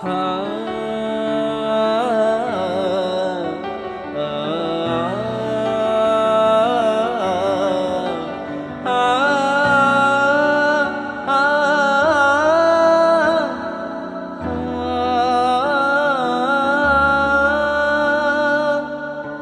ಆ, ಆ, ಆ, ಆ, ಆ.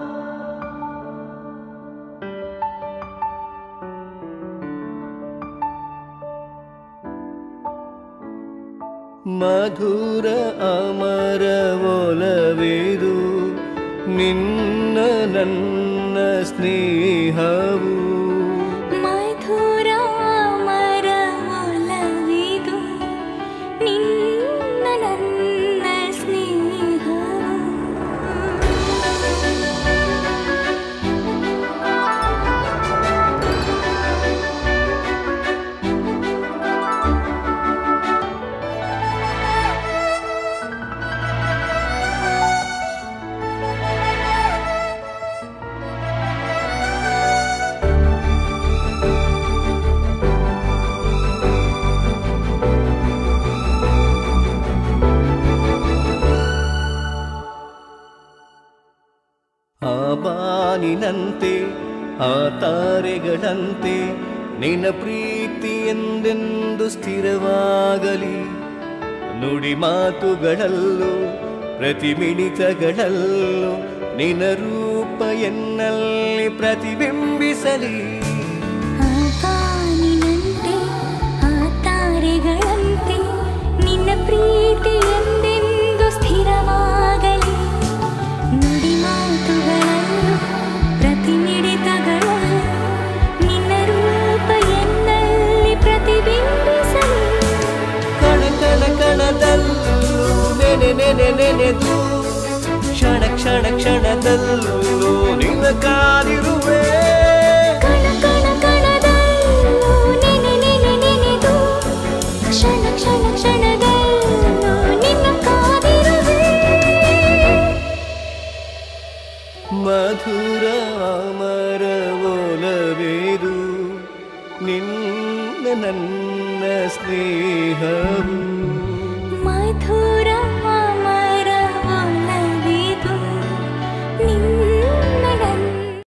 ಮಧುರ ಅಮರ ಒಲವಿದು ನಿನ್ನ ನನ್ನ ಸ್ನೇಹವು ಮಧುರ ಮರ ಒಲವಿದು ನಿನ್ನ ನನ್ನ ಸ್ನೇಹ ಆ ಬಾನಿನಂತೆ ಆ ತಾರೆಗಳಂತೆ ನಿನ್ನ ಪ್ರೀತಿ ಎಂದೆಂದು ಸ್ಥಿರವಾಗಲಿ ನುಡಿ ಮಾತುಗಳಲ್ಲೂ ಪ್ರತಿ ಮಿಣಿತಗಳಲ್ಲೂ ನಿನ್ನ ರೂಪ ಎನ್ನಲ್ಲಿ ಪ್ರತಿಬಿಂಬಿಸಲಿ ಆ ಬಾನಿನಂತೆ ಆ ತಾರೆಗಳಂತೆ ನಿನ್ನ ಪ್ರೀತಿ ಎಂದೆಂದು ಸ್ಥಿರವಾಗಲಿ ನುಡಿ ಮಾತುಗಳಲ್ಲೂ ಪ್ರತಿ ಮಿಡಿತಗಳಲ್ಲೂ ನಿನ್ನ ರೂಪ ಎನ್ನಲ್ಲಿ ಪ್ರತಿಬಿಂಬಿಸಲಿ ಕಣ ಕಣ ಕಣದಲ್ಲೂ ನೆನೆ ನೆನೆ ನೆನೆದು ಕ್ಷಣ ಕ್ಷಣ ಕ್ಷಣದಲ್ಲೂ ನಿನ್ನ ಕಾದಿರುವೆ ಕಣ ಕಣ ಕಣದಲ್ಲೂ ನೆನೆ ನೆನೆ ನೆನೆದು ಕ್ಷಣ ಕ್ಷಣ ಕ್ಷಣದಲ್ಲೂ ನಿನ್ನ ಕಾದಿರುವೆ ಮಧುರ ಅಮರ ಒಲವೇದು ನಿನ್ನ ನನ್ನ ಸ್ನೇಹವು